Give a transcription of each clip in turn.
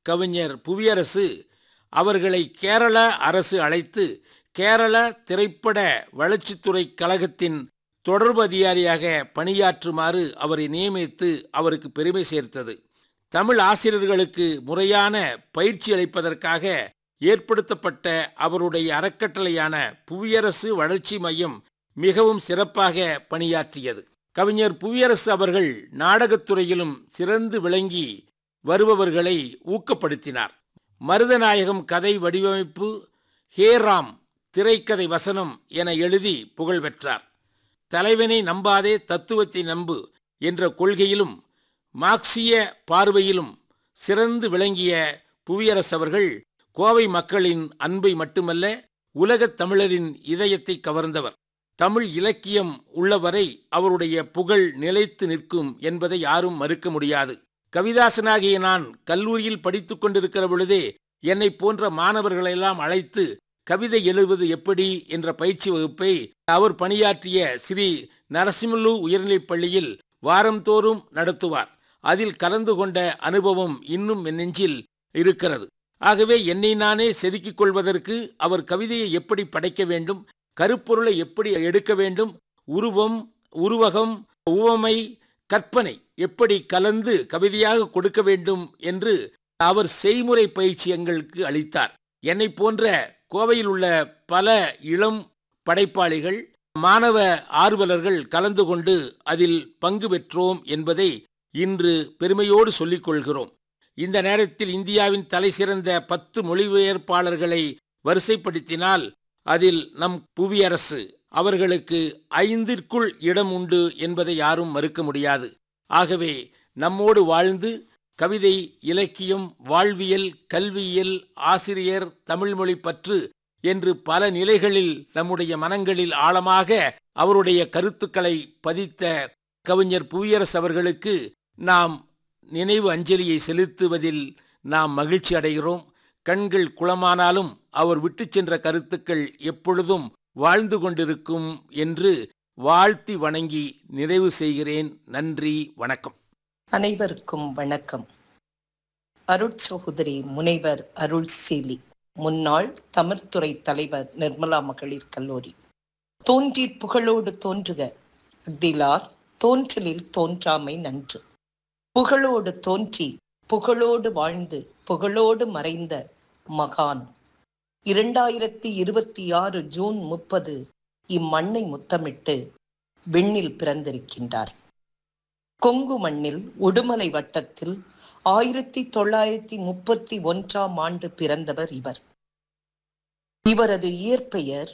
கவிஞர் புவியரசு அவர்களை கேரள அரசு அழைத்து கேரள திரைப்பட வளர்ச்சித்துறை கழகத்தின் தொடர்பு அதிகாரியாக பணியாற்றுமாறு அவரை நியமித்து அவருக்கு பெருமை சேர்த்தது தமிழ் ஆசிரியர்களுக்கு முறையான பயிற்சி அளிப்பதற்காக ஏற்படுத்தப்பட்ட அவருடைய அறக்கட்டளையான புவியரசு வளர்ச்சி மையம் மிகவும் சிறப்பாக பணியாற்றியது கவிஞர் புவியரசு அவர்கள் நாடகத்துறையிலும் சிறந்து விளங்கி வருபவர்களை ஊக்கப்படுத்தினார் மருதநாயகம் கதை வடிவமைப்பு ஹேராம் திரைக்கதை வசனம் என எழுதி புகழ் பெற்றார் தலைவனை நம்பாதே தத்துவத்தை நம்பு என்ற கொள்கையிலும் மார்க்சிய பார்வையிலும் சிறந்து விளங்கிய புவியரசு அவர்கள் கோவை மக்களின் அன்பை மட்டுமல்ல உலகத் தமிழரின் இதயத்தை கவர்ந்தவர் தமிழ் இலக்கியம் உள்ளவரை அவருடைய புகழ் நிலைத்து நிற்கும் என்பதை யாரும் மறுக்க முடியாது கவிதாசனாகிய நான் கல்லூரியில் படித்துக் கொண்டிருக்கிற பொழுதே என்னை போன்ற மாணவர்களெல்லாம் அழைத்து கவிதை எழுதுவது எப்படி என்ற பயிற்சி வகுப்பை அவர் பணியாற்றிய ஸ்ரீ நரசிம்மலு உயர்நிலைப் பள்ளியில் வாரந்தோறும் நடத்துவார் அதில் கலந்து கொண்ட அனுபவம் இன்னும் என் நெஞ்சில் இருக்கிறது ஆகவே என்னை நானே செதுக்கிக் கொள்வதற்கு அவர் கவிதையை எப்படி படைக்க வேண்டும் கருப்பொருளை எப்படி எடுக்க வேண்டும் உருவம் உருவகம் உவமை கற்பனை எப்படி கலந்து கவிதையாக கொடுக்க வேண்டும் என்று அவர் செய்முறை பயிற்சி எங்களுக்கு அளித்தார் என்னை போன்ற கோவையில் உள்ள பல இளம் படைப்பாளிகள் மாணவ ஆர்வலர்கள் கலந்து கொண்டு அதில் பங்கு பெற்றோம் என்பதை இன்று பெருமையோடு சொல்லிக் கொள்கிறோம் இந்த நேரத்தில் இந்தியாவின் தலைசிறந்த பத்து மொழிபெயர்ப்பாளர்களை வரிசைப்படுத்தினால் அதில் நம் புவியரசு அவர்களுக்கு ஐந்திற்குள் இடம் உண்டு என்பதை யாரும் மறுக்க முடியாது ஆகவே நம்மோடு வாழ்ந்து கவிதை இலக்கியம் வாழ்வியல் கல்வியியல் ஆசிரியர் தமிழ்மொழி பற்று என்று பல நிலைகளில் நம்முடைய மனங்களில் ஆழமாக அவருடைய கருத்துக்களை பதித்த கவிஞர் புவியரசு அவர்களுக்கு நாம் நினைவு அஞ்சலியை செலுத்துவதில் நாம் மகிழ்ச்சி அடைகிறோம் கண்கள் குளமானாலும் அவர் விட்டு சென்ற கருத்துக்கள் எப்பொழுதும் வாழ்ந்து கொண்டிருக்கும் என்று வாழ்த்தி வணங்கி நிறைவு செய்கிறேன் நன்றி வணக்கம் அனைவருக்கும் வணக்கம் அருட்சகோதரி முனைவர் அருள் சீலி முன்னாள் தமிழ்துறை தலைவர் நிர்மலா மகளிர் கல்லூரி தோன்றி புகழோடு தோன்றுக அக்திலார் தோன்றலில் தோன்றாமை நன்று புகழோடு தோன்றி புகழோடு வாழ்ந்து புகழோடு மறைந்த மகான் இரண்டாயிரத்தி இருபத்தி ஆறு ஜூன் முப்பது இம்மண்ணை முத்தமிட்டு விண்ணில் பிறந்திருக்கின்றார் கொங்கு மண்ணில் உடுமலை வட்டத்தில் ஆயிரத்தி தொள்ளாயிரத்தி முப்பத்தி ஒன்றாம் ஆண்டு பிறந்தவர் இவர் இவரது இயற்பெயர்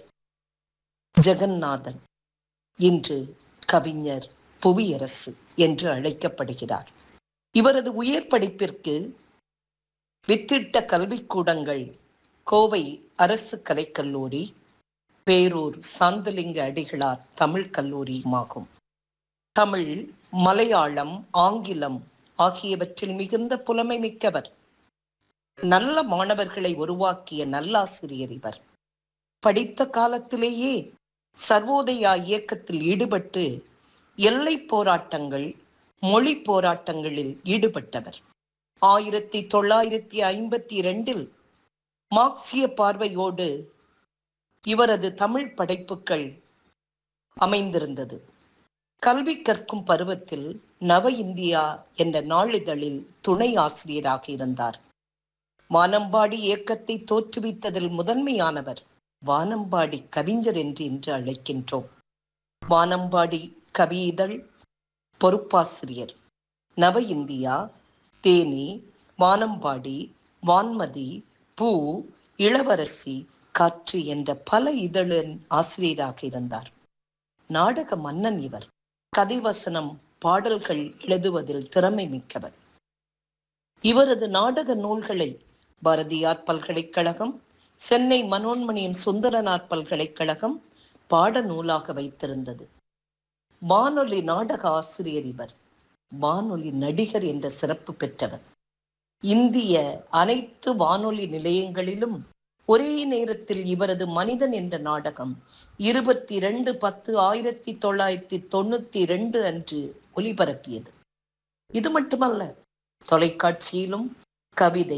ஜெகநாதன் இன்று கவிஞர் புவியரசு என்று அழைக்கப்படுகிறார் இவரது உயர் படிப்பிற்கு வித்திட்ட கல்விக்கூடங்கள் கோவை அரசு கலைக்கல்லூரி பேரூர் சாந்தலிங்க அடிகளார் தமிழ் கல்லூரியுமாகும் தமிழ் மலையாளம் ஆங்கிலம் ஆகியவற்றில் மிகுந்த புலமை மிக்கவர் நல்ல மாணவர்களை உருவாக்கிய நல்லாசிரியர் இவர் படித்த காலத்திலேயே சர்வோதயா இயக்கத்தில் ஈடுபட்டு எல்லை போராட்டங்கள் மொழி போராட்டங்களில் ஈடுபட்டவர் ஆயிரத்தி தொள்ளாயிரத்தி ஐம்பத்தி இரண்டில் மார்க்சிய பார்வையோடு இவரது தமிழ் படைப்புகள் அமைந்திருந்தது கல்வி கற்கும் பருவத்தில் நவ இந்தியா என்ற நாளிதழில் துணை ஆசிரியராக இருந்தார் வானம்பாடி இயக்கத்தை தோற்றுவித்ததில் முதன்மையானவர் வானம்பாடி கவிஞர் என்று இன்று அழைக்கின்றோம் வானம்பாடி கவியிதழ் பொறுப்பாசிரியர் நவ இந்தியா தேனி வானம்பாடி வான்மதி பூ இளவரசி காற்று என்ற பல இதழின் ஆசிரியராக இருந்தார் நாடக மன்னன் இவர் கதைவசனம் பாடல்கள் எழுதுவதில் திறமை மிக்கவர் இவரது நாடக நூல்களை பாரதியார் பல்கலைக்கழகம் சென்னை மனோன்மணியம் சுந்தரனார் பல்கலைக்கழகம் பாட நூலாக வைத்திருந்தது வானொலி நாடக ஆசிரியர் இவர் வானொலி நடிகர் என்ற சிறப்பு பெற்றவர் இந்திய அனைத்து வானொலி நிலையங்களிலும் ஒரே நேரத்தில் இவரது மனிதன் என்ற நாடகம் இருபத்தி இரண்டு பத்து ஆயிரத்தி தொள்ளாயிரத்தி தொண்ணூத்தி இரண்டு அன்று ஒலிபரப்பியது இது மட்டுமல்ல தொலைக்காட்சியிலும் கவிதை